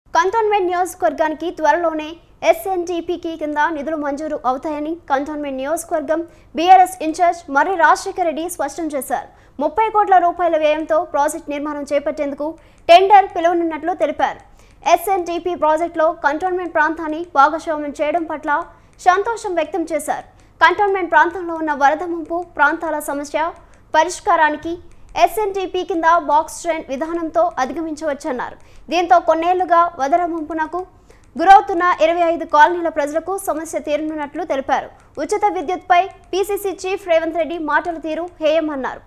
cantonment నియోజకవర్గానికి త్వరలోనే ఎస్ఎన్డిపికి కింద నిధులు మంజూరు అవుతాయని కంటోన్మెంట్ నియోజకవర్గం బీఆర్ఎస్ ఇన్ఛార్జ్ మర్రి రాజశేఖర రెడ్డి స్పష్టం చేశారు ముప్పై కోట్ల రూపాయల వ్యయంతో ప్రాజెక్ట్ నిర్మాణం చేపట్టేందుకు టెండర్ పిలువనున్నట్లు తెలిపారు ఎస్ఎన్డిపి ప్రాజెక్టులో కంటోన్మెంట్ ప్రాంతాన్ని భాగస్వామ్యం చేయడం పట్ల సంతోషం వ్యక్తం చేశారు కంటోన్మెంట్ ప్రాంతంలో ఉన్న వరద ముంపు ప్రాంతాల సమస్య పరిష్కారానికి ఎస్ఎన్టీపీ కింద బాక్స్ ట్రైన్ విధానంతో అధిగమించవచ్చన్నారు దీంతో కొన్నేళ్లుగా వదర ముంపునకు గురవుతున్న ఇరవై ఐదు కాలనీల ప్రజలకు సమస్య తీరనున్నట్లు తెలిపారు ఉచిత విద్యుత్పై పీసీసీ చీఫ్ రేవంత్ రెడ్డి మాటల తీరు హేయమన్నారు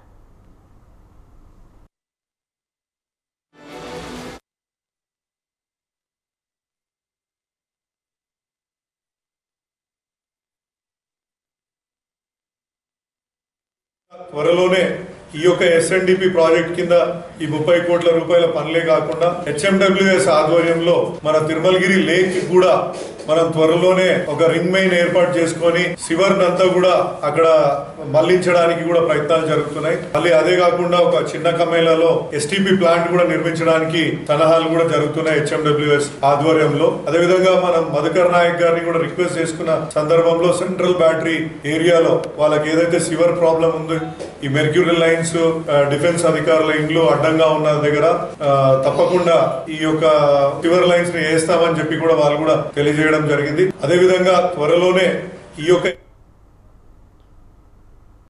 త్వరలోనే ఈ యొక్క ఎస్ఎన్డిపి ప్రాజెక్ట్ కింద ఈ ముప్పై కోట్ల రూపాయల పనులే కాకుండా హెచ్ఎండబ్ల్యూఎస్ ఆధ్వర్యంలో మన తిరుమలగిరి లేక్ కూడా మనం త్వరలోనే ఒక రింగ్ మైన్ ఏర్పాటు చేసుకొని సివర్ అంతా కూడా అక్కడ మళ్లించడానికి కూడా ప్రయత్నాలు జరుగుతున్నాయి మళ్ళీ అదే కాకుండా ఒక చిన్న కమేలాలో ఎస్టీపీ ప్లాంట్ కూడా నిర్మించడానికి సలహాలు కూడా జరుగుతున్నాయి హెచ్ఎండబ్ల్యూఎస్ ఆధ్వర్యంలో అదేవిధంగా మనం మధుకర్ నాయక్ గారిని కూడా రిక్వెస్ట్ చేసుకున్న సందర్భంలో సెంట్రల్ బ్యాటరీ ఏరియాలో వాళ్ళకి ఏదైతే సివర్ ప్రాబ్లం ఉందో ఈ మెర్క్యూరల్ లైన్స్ డిఫెన్స్ అధికారుల ఇండ్లు అడ్డంగా ఉన్న దగ్గర ఆ, తప్పకుండా ఈ యొక్క సివర్ లైన్స్ ని వేస్తామని చెప్పి కూడా వాళ్ళు కూడా తెలియజేయడం జరిగింది అదేవిధంగా త్వరలోనే ఈ యొక్క